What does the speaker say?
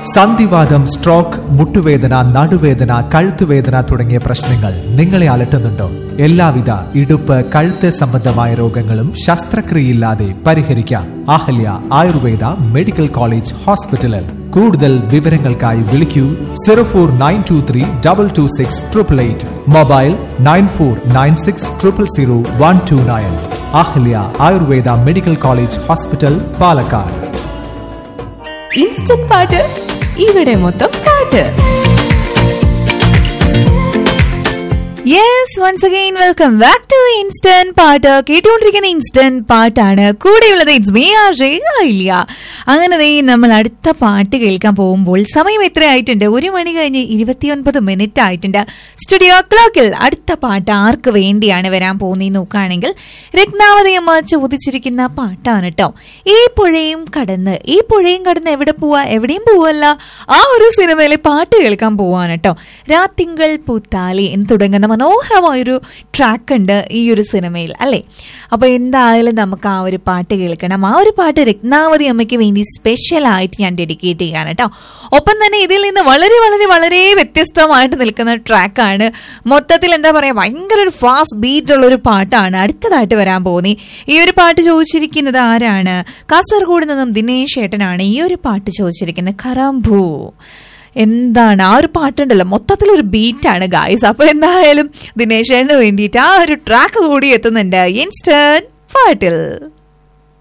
സന്ധിവാദം സ്ട്രോക്ക് മുട്ടുവേദന നടുവേദന കഴുത്തുവേദന തുടങ്ങിയ പ്രശ്നങ്ങൾ നിങ്ങളെ അലട്ടുന്നുണ്ടോ എല്ലാവിധ ഇടുപ്പ് കഴുത്ത് സംബന്ധമായ രോഗങ്ങളും ശസ്ത്രക്രിയയില്ലാതെ പരിഹരിക്കാം അഹല്യ ആയുർവേദ മെഡിക്കൽ കോളേജ് ഹോസ്പിറ്റലിൽ കൂടുതൽ വിവരങ്ങൾക്കായി വിളിക്കൂ zero four nine two three double two six triple eight mobile nine four nine six triple zero one two nine Ahalya Ayurveda medical college hospital Palakkad instant പാട്ട് ഇവിടെ മൊത്തം പാട്ട് yes once again welcome back to instant പാട്ട് കേട്ടുകൊണ്ടിരിക്കുന്ന instant പാട്ടാണ് കൂടെയുള്ളത് it's me ഇല്ല അങ്ങനെ ദേ നമ്മൾ അടുത്ത പാട്ട് കേൾക്കാൻ പോകുമ്പോൾ സമയം എത്ര ആയിട്ടുണ്ട് ഒരു മണി കഴിഞ്ഞ് ഇരുപത്തിയൊൻപത് മിനിറ്റ് ആയിട്ടുണ്ട് സ്റ്റുഡിയോ ക്ലോക്കിൽ അടുത്ത പാട്ട് ആർക്ക് വേണ്ടിയാണ് വരാൻ പോകുന്നത് നോക്കുകയാണെങ്കിൽ രത്നാവതി അമ്മ ചോദിച്ചിരിക്കുന്ന പാട്ടാണ് കേട്ടോ ഈ പുഴയും കടന്ന് ഈ പുഴയും കടന്ന് എവിടെ പോവാ എവിടെയും പോവല്ല ആ ഒരു സിനിമയിലെ പാട്ട് കേൾക്കാൻ പോവാണ് കേട്ടോ രാത്തിങ്കൾ പൂത്താലി എന്ന് തുടങ്ങുന്ന മനോഹരമായൊരു ട്രാക്ക് ഉണ്ട് ഈ ഒരു സിനിമയിൽ അല്ലേ അപ്പൊ എന്തായാലും നമുക്ക് ആ ഒരു പാട്ട് കേൾക്കണം ആ ഒരു പാട്ട് രത്നാവതി അമ്മയ്ക്ക് വേണ്ടി സ്പെഷ്യൽ ആയിട്ട് ഞാൻ ഡെഡിക്കേറ്റ് ചെയ്യാണ് കേട്ടോ ഒപ്പം തന്നെ ഇതിൽ നിന്ന് വളരെ വളരെ വളരെ വ്യത്യസ്തമായിട്ട് നിൽക്കുന്ന ട്രാക്കാണ് മൊത്തത്തിൽ എന്താ പറയാ ഭയങ്കര ഒരു ഫാസ്റ്റ് ബീറ്റ് ഉള്ള ഒരു പാട്ടാണ് അടുത്തതായിട്ട് വരാൻ പോകുന്നത് ഈ ഒരു പാട്ട് ചോദിച്ചിരിക്കുന്നത് ആരാണ് കാസർഗോഡ് നിന്നും ദിനേശ് ഏട്ടനാണ് ഈ ഒരു പാട്ട് ചോദിച്ചിരിക്കുന്നത് കറാംഭൂ എന്താണ് ആ ഒരു പാട്ടുണ്ടല്ലോ മൊത്തത്തിൽ ഒരു ബീറ്റാണ് ഗായ്സ് അപ്പൊ എന്തായാലും ദിനേശേന് വേണ്ടിയിട്ട് ആ ഒരു ട്രാക്ക് കൂടി എത്തുന്നുണ്ട് ഇൻസ്റ്റന്റ് പാട്ടിൽ